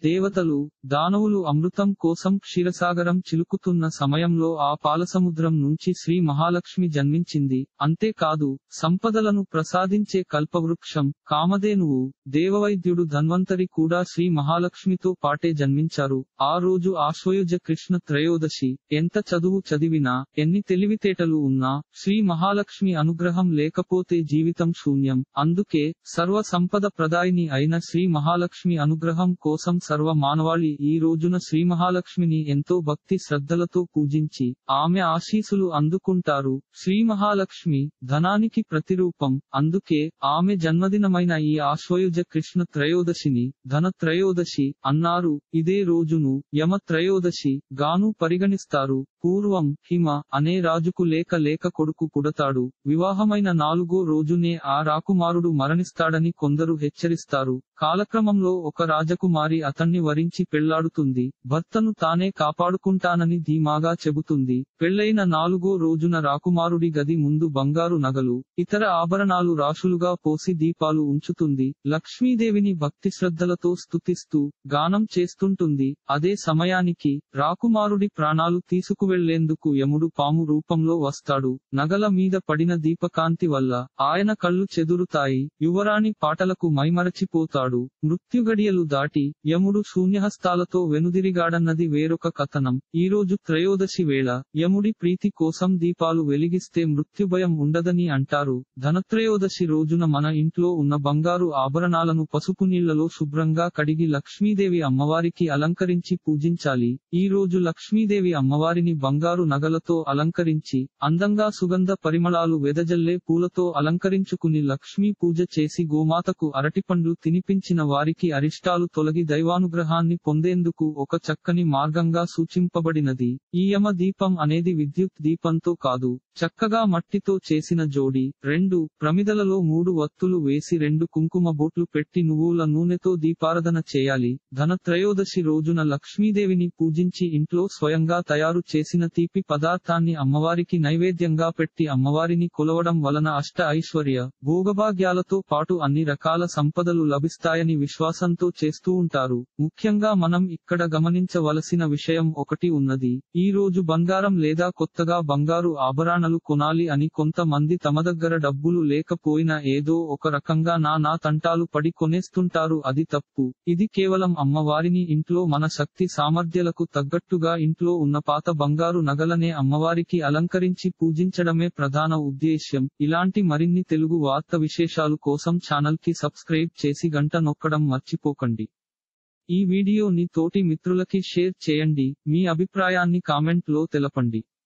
దేవతలు దానవులు అమృతం కోసం క్షీరసాగరం చిలుకుతున్న సమయంలో ఆ పాలసముద్రం నుంచి శ్రీ మహాలక్ష్మి జన్మించింది అంతేకాదు సంపదలను ప్రసాదించే కల్పవృక్షం కామధేనువు దేవవైద్యుడు ధన్వంతరి కూడా శ్రీ మహాలక్ష్మితో పాటే జన్మించారు ఆ రోజు ఆశ్వయుజ కృష్ణ త్రయోదశి ఎంత చదువు చదివినా ఎన్ని తెలివితేటలు ఉన్నా శ్రీ మహాలక్ష్మి అనుగ్రహం లేకపోతే జీవితం శూన్యం అందుకే సర్వ సంపద ప్రదాయిని అయిన శ్రీ మహాలక్ష్మి అనుగ్రహం కోసం సర్వ మానవాళి ఈ రోజున శ్రీ మహాలక్ష్మిని ఎంతో భక్తి శ్రద్ధలతో పూజించి ఆమె ఆశీసులు అందుకుంటారు శ్రీ మహాలక్ష్మి ధనానికి ప్రతిరూపం అందుకే ఆమె జన్మదినమైన ఈ ఆశ్వయుజ కృష్ణ త్రయోదశిని ధన త్రయోదశి అన్నారు ఇదే రోజును యమ త్రయోదశి గాను పరిగణిస్తారు పూర్వం హిమ అనే రాజుకు లేక లేక కొడుకు పుడతాడు వివాహమైన నాలుగో రోజునే ఆ రాకుమారుడు మరణిస్తాడని కొందరు హెచ్చరిస్తారు కాలక్రమంలో ఒక రాజకుమారి అతన్ని వరించి పెళ్లాడుతుంది భర్తను తానే కాపాడుకుంటానని ధీమాగా చెబుతుంది పెళ్లైన నాలుగో రోజున రాకుమారుడి గది ముందు బంగారు నగలు ఇతర ఆభరణాలు రాశులుగా పోసి దీపాలు ఉంచుతుంది లక్ష్మీదేవిని భక్తి శ్రద్ధలతో స్తుతిస్తూ గానం చేస్తుంటుంది అదే సమయానికి రాకుమారుడి ప్రాణాలు తీసుకువెళ్లేందుకు యముడు పాము రూపంలో వస్తాడు నగల మీద పడిన దీపకాంతి వల్ల ఆయన కళ్ళు చెదురుతాయి యువరాణి పాటలకు మైమరచిపోతాడు మృత్యుగడియలు దాటి యముడు శూన్యహస్తాలతో వెనుదిరిగాడన్నది వేరొక కథనం ఈ రోజు త్రయోదశి వేళ యముడి ప్రీతి కోసం దీపాలు వెలిగిస్తే మృత్యుభయం ఉండదని అంటారు ధనత్రయోదశి రోజున మన ఇంట్లో ఉన్న బంగారు ఆభరణాలను పసుపు నీళ్లలో శుభ్రంగా కడిగి లక్ష్మీదేవి అమ్మవారికి అలంకరించి పూజించాలి ఈ రోజు లక్ష్మీదేవి అమ్మవారిని బంగారు నగలతో అలంకరించి అందంగా సుగంధ పరిమళాలు వెదజల్లే పూలతో అలంకరించుకుని లక్ష్మీ పూజ చేసి గోమాతకు అరటిపండ్లు తినిపించిన వారికి అరిష్టాలు తొలగి దైవానుగ్రహాన్ని పొందేందుకు ఒక చక్కని మార్గంగా సూచింపబడినది ఈ యమ దీపం అనేది విద్యుత్ దీపంతో కాదు చక్కగా మట్టితో చేసిన జోడి రెండు ప్రమిదలలో మూడు వత్తులు వేసి రెండు కుంకుమ బొట్లు పెట్టి నువ్వుల నూనెతో దీపారాధన చేయాలి ధన త్రయోదశి రోజున లక్ష్మీదేవిని పూజించి ఇంట్లో స్వయంగా తయారు చేసిన తీపి పదార్థాన్ని అమ్మవారికి నైవేద్యంగా పెట్టి అమ్మవారిని కొలవడం వలన అష్ట ఐశ్వర్య భోగభాగ్యాలతో పాటు అన్ని రకాల సంపదలు లభిస్తాయని విశ్వాసంతో చేస్తూ ఉంటారు ముఖ్యంగా మనం ఇక్కడ గమనించవలసిన విషయం ఒకటి ఉన్నది ఈ రోజు బంగారం లేదా కొత్తగా బంగారు ఆభరణాలు కొనాలి అని కొంతమంది తమ దగ్గర డబ్బులు లేకపోయినా ఏదో ఒక రకంగా నా నా తంటాలు పడి కొనేస్తుంటారు అది తప్పు ఇది కేవలం అమ్మవారిని ఇంట్లో మన శక్తి సామర్థ్యాలకు తగ్గట్టుగా ఇంట్లో ఉన్న పాత బంగారు నగలనే అమ్మవారికి అలంకరించి పూజించడమే ప్రధాన ఉద్దేశ్యం ఇలాంటి మరిన్ని తెలుగు వార్త విశేషాలు కోసం ఛానల్ కి సబ్స్క్రైబ్ చేసి గంట నొక్కడం మర్చిపోకండి ఈ వీడియోని తోటి మిత్రులకి షేర్ చేయండి మీ అభిప్రాయాన్ని కామెంట్ లో తెలపండి